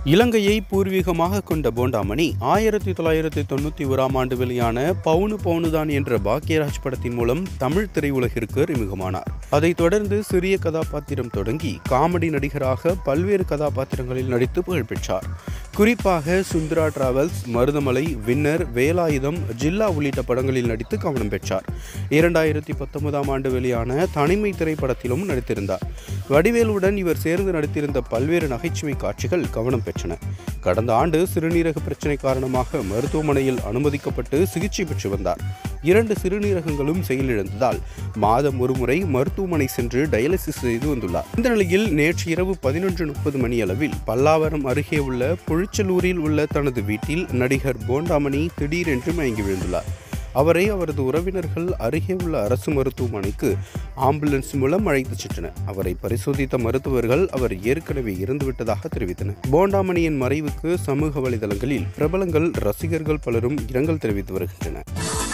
இலங்கையை பூர்வீகமாக கொண்ட போண்டாமணி ஆயிரத்தி தொள்ளாயிரத்தி தொண்ணூற்றி ஓராம் ஆண்டு வெளியான பவுனு பவுனுதான் என்ற பாக்யராஜ் படத்தின் மூலம் தமிழ் திரையுலகிற்கு அறிமுகமானார் அதைத் தொடர்ந்து சிறிய கதாபாத்திரம் தொடங்கி காமெடி நடிகராக பல்வேறு கதாபாத்திரங்களில் நடித்து புகழ் பெற்றார் குறிப்பாக சுந்தரா டிராவல்ஸ் மருதமலை வின்னர் வேலாயுதம் ஜில்லா உள்ளிட்ட படங்களில் நடித்து கவனம் பெற்றார் இரண்டாயிரத்தி பத்தொன்பதாம் ஆண்டு வெளியான தனிமை திரைப்படத்திலும் நடித்திருந்தார் வடிவேலுடன் இவர் சேர்ந்து நடித்திருந்த பல்வேறு நகைச்சுவை காட்சிகள் கவனம் பெற்றன கடந்த ஆண்டு சிறுநீரக பிரச்சினை காரணமாக மருத்துவமனையில் அனுமதிக்கப்பட்டு சிகிச்சை பெற்று வந்தார் இரண்டு சிறுநீரகங்களும் செயலிழந்ததால் மாதம் ஒருமுறை மருத்துவமனை சென்று டயாலிசிஸ் செய்து வந்துள்ளார் இந்த நிலையில் நேற்று இரவு பதினொன்று முப்பது மணி அளவில் பல்லாவரம் அருகே உள்ள புழிச்சலூரில் உள்ள தனது வீட்டில் நடிகர் போண்டாமணி திடீரென்று மயங்கி விழுந்துள்ளார் அவரை அவரது உறவினர்கள் அருகே உள்ள அரசு மருத்துவமனைக்கு ஆம்புலன்ஸ் மூலம் அழைத்துச் சென்றனர் அவரை பரிசோதித்த மருத்துவர்கள் அவர் ஏற்கனவே இறந்துவிட்டதாக தெரிவித்தனர் போண்டாமணியின் மறைவுக்கு சமூக வலைதளங்களில் பிரபலங்கள் ரசிகர்கள் பலரும் இரங்கல் தெரிவித்து வருகின்றனர்